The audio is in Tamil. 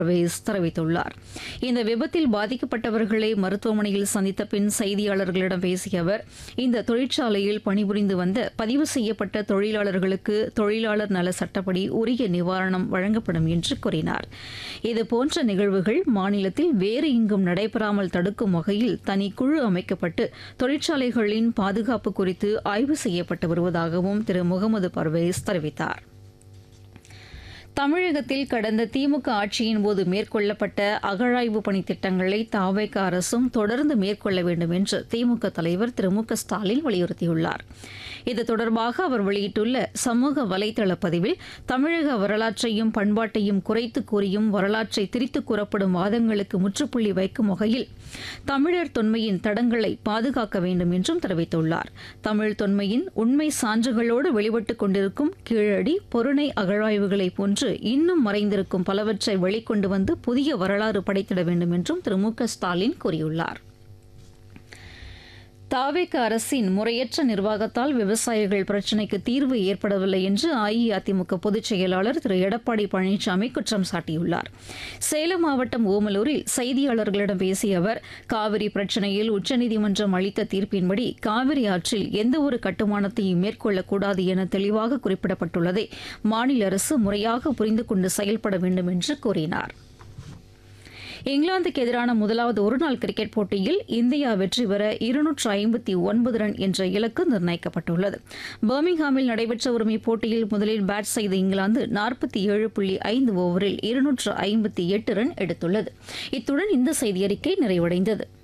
பர்வேஸ் தெரிவித்துள்ளார் இந்த விபத்தில் பாதிக்கப்பட்டவர்களை மருத்துவமனையில் சந்தித்த பின் செய்தியாளர்களிடம் பேசிய அவர் இந்த தொழிற்சாலையில் பணிபுரிந்து வந்த பதிவு செய்யப்பட்ட தொழிலாளர்களுக்கு தொழிலாளர் நல சட்டப்படி உரிய நிவாரணம் வழங்கப்படும் என்று கூறினார் இதுபோன்ற நிகழ்வுகள் மாநிலத்தில் வேறு எங்கும் நடைபெறாமல் தடுக்கும் வகையில் தனி குழு அமைக்கப்பட்டு தொழிற்சாலைகளின் பாதுகாப்பு குறித்து ஆய்வு செய்யப்பட்டு வருவதாகவும் திரு முகமது பர்வேஸ் தெரிவித்தார் தமிழகத்தில் கடந்த திமுக ஆட்சியின் போது மேற்கொள்ளப்பட்ட அகழாய்வு பணி திட்டங்களை தாவேக அரசும் தொடர்ந்து மேற்கொள்ள வேண்டும் என்று திமுக தலைவர் திரு மு க ஸ்டாலின் வலியுறுத்தியுள்ளார் இது தொடர்பாக அவர் வெளியிட்டுள்ள சமூக வலைதள பதிவில் தமிழக வரலாற்றையும் பண்பாட்டையும் குறைத்து கூறியும் வரலாற்றை திரித்து கூறப்படும் வாதங்களுக்கு முற்றுப்புள்ளி வைக்கும் வகையில் தமிழர் தொன்மையின் தடங்களை பாதுகாக்க வேண்டும் என்றும் தெரிவித்துள்ளார் தமிழ் தொன்மையின் உண்மை சான்றுகளோடு வெளிப்பட்டுக் கொண்டிருக்கும் கீழடி பொருணை அகழாய்வுகளை போன்று இன்னும் மறைந்திருக்கும் பலவற்றை வெளிக்கொண்டு வந்து புதிய வரலாறு படைத்திட வேண்டும் என்றும் திரு மு க ஸ்டாலின் கூறியுள்ளார் தாவேக அரசின் முறையற்ற நிர்வாகத்தால் விவசாயிகள் பிரச்சினைக்கு தீர்வு ஏற்படவில்லை என்று அஇஅதிமுக பொதுச் செயலாளர் திரு எடப்பாடி பழனிசாமி குற்றம் சாட்டியுள்ளார் சேலம் மாவட்டம் ஓமலூரில் செய்தியாளர்களிடம் பேசிய அவர் காவிரி பிரச்சினையில் உச்சநீதிமன்றம் அளித்த தீர்ப்பின்படி காவிரி ஆற்றில் எந்தவொரு கட்டுமானத்தையும் மேற்கொள்ளக்கூடாது என தெளிவாக குறிப்பிடப்பட்டுள்ளதை மாநில அரசு முறையாக புரிந்து கொண்டு செயல்பட வேண்டும் என்று கூறினார் இங்கிலாந்துக்கு எதிரான முதலாவது ஒருநாள் கிரிக்கெட் போட்டியில் இந்தியா வெற்றி பெற இருநூற்று ஐம்பத்தி ஒன்பது ரன் என்ற இலக்கு நிர்ணயிக்கப்பட்டுள்ளது பர்மிங்ஹாமில் நடைபெற்ற வரும் இப்போட்டியில் முதலில் பேட் செய்த இங்கிலாந்து நாற்பத்தி ஏழு புள்ளி ஐந்து ஓவரில் இருநூற்று ஐம்பத்தி எட்டு ரன் எடுத்துள்ளது இத்துடன் இந்த செய்தியறிக்கை நிறைவடைந்தது